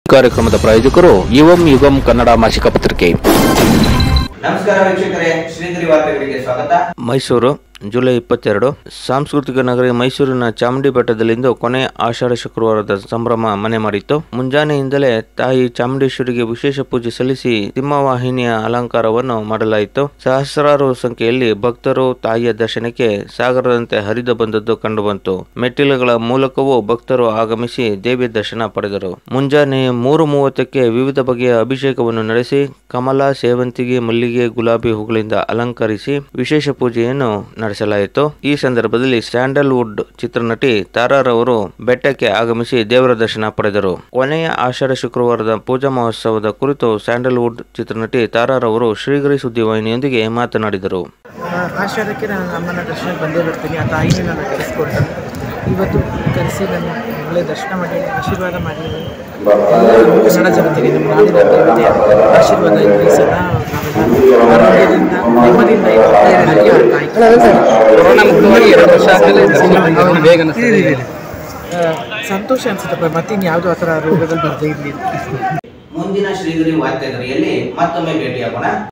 ಕಾರ್ಯಕ್ರಮದ ಪ್ರಾಯೋಜಕರು ಯುವಂ ಯುಗಂ ಕನ್ನಡ ಮಾಸಿಕ ಪತ್ರಿಕೆ ನಮಸ್ಕಾರ ವೀಕ್ಷಕರೇ ಶ್ರೀಗಿರಿ ವಾರ್ತೆಗಳಿಗೆ ಸ್ವಾಗತ ಮೈಸೂರು ಜುಲೈ ಇಪ್ಪತ್ತೆರಡು ಸಾಂಸ್ಕೃತಿಕ ನಗರಿ ಮೈಸೂರಿನ ಚಾಮುಂಡಿ ಬೆಟ್ಟದಲ್ಲಿಂದು ಕೊನೆಯ ಆಷಾಢ ಶುಕ್ರವಾರದ ಸಂಭ್ರಮ ಮನೆ ಮಾಡಿತ್ತು ಮುಂಜಾನೆಯಿಂದಲೇ ತಾಯಿ ಚಾಮುಂಡೇಶ್ವರಿಗೆ ವಿಶೇಷ ಪೂಜೆ ಸಲ್ಲಿಸಿ ಸಿಂಹವಾಹಿನಿಯ ಅಲಂಕಾರವನ್ನು ಮಾಡಲಾಯಿತು ಸಹಸ್ರಾರು ಸಂಖ್ಯೆಯಲ್ಲಿ ಭಕ್ತರು ತಾಯಿಯ ದರ್ಶನಕ್ಕೆ ಸಾಗರದಂತೆ ಹರಿದು ಬಂದದ್ದು ಕಂಡುಬಂತು ಮೆಟ್ಟಿಲುಗಳ ಮೂಲಕವೂ ಭಕ್ತರು ಆಗಮಿಸಿ ದೇವಿಯ ದರ್ಶನ ಪಡೆದರು ಮುಂಜಾನೆ ಮೂರು ಮೂವತ್ತಕ್ಕೆ ವಿವಿಧ ಬಗೆಯ ಅಭಿಷೇಕವನ್ನು ನಡೆಸಿ ಕಮಲ ಸೇವಂತಿಗೆ ಮಲ್ಲಿಗೆ ಗುಲಾಬಿ ಹೂಗಳಿಂದ ಅಲಂಕರಿಸಿ ವಿಶೇಷ ಪೂಜೆಯನ್ನು ನಡೆಸಲಾಯಿತು ಈ ಸಂದರ್ಭದಲ್ಲಿ ಸ್ಯಾಂಡಲ್ವುಡ್ ಚಿತ್ರನಟಿ ತಾರಾರವರು ಬೆಟ್ಟಕ್ಕೆ ಆಗಮಿಸಿ ದೇವರ ದರ್ಶನ ಪಡೆದರು ಕೊನೆಯ ಆಷಾಢ ಶುಕ್ರವಾರದ ಪೂಜಾ ಮಹೋತ್ಸವದ ಕುರಿತು ಸ್ಯಾಂಡಲ್ವುಡ್ ಚಿತ್ರನಟಿ ತಾರಾರವರು ಶ್ರೀಗರಿ ಸುದ್ದಿವಾಹಿನಿಯೊಂದಿಗೆ ಮಾತನಾಡಿದರು ಆ, ಆಷಾಢಕ್ಕೆ ನಾನು ಅಮ್ಮನ ದರ್ಶನಕ್ಕೆ ಬಂದೇ ಬರ್ತೀನಿ ಆ ತಾಯಿನೇ ನನ್ನ ಕರೆಸ್ಕೊಡ್ತಾನೆ ಇವತ್ತು ಕರೆಸಿ ನಾನು ಒಳ್ಳೆ ದರ್ಶನ ಮಾಡಿ ಆಶೀರ್ವಾದ ಮಾಡಿ ಎಲ್ಲರಿಗೂ ಕನ್ನಡ ಜನತೆಗೆ ನಮ್ಮ ನಾಡಿನ ದೇವತೆ ಆಶೀರ್ವಾದ ಇರಲಿ ಸದಾ ನಾವೆಲ್ಲ ಆರೋಗ್ಯದಿಂದ ನೆಮ್ಮದಿಯಿಂದ ಇರ್ತಾ ಇರೋದಕ್ಕೆ ಆ ತಾಯಿ ಕೊರೋನಾ ಮುಕ್ತವಾಗಿ ಎರಡು ವರ್ಷ ಆದಮೇಲೆ ದರ್ಶನ ಹೌದು. ಬೇಗ ಅನಿಸ್ತಿದೆ ಆ, ಸಂತೋಷ ಅನ್ಸುತ್ತಪ್ಪ ಮತ್ತಿನ್ ಯಾವುದೋ ಆ ಥರ ರೋಗದಲ್ಲಿ ಬರದೇ ಇರಲಿ ಮುಂದಿನ ಶ್ರೀಗಿರಿ ವಾರ್ತೆಗರಿಯಲ್ಲಿ ಮತ್ತೊಮ್ಮೆ ಭೇಟಿಯಾಗೋಣ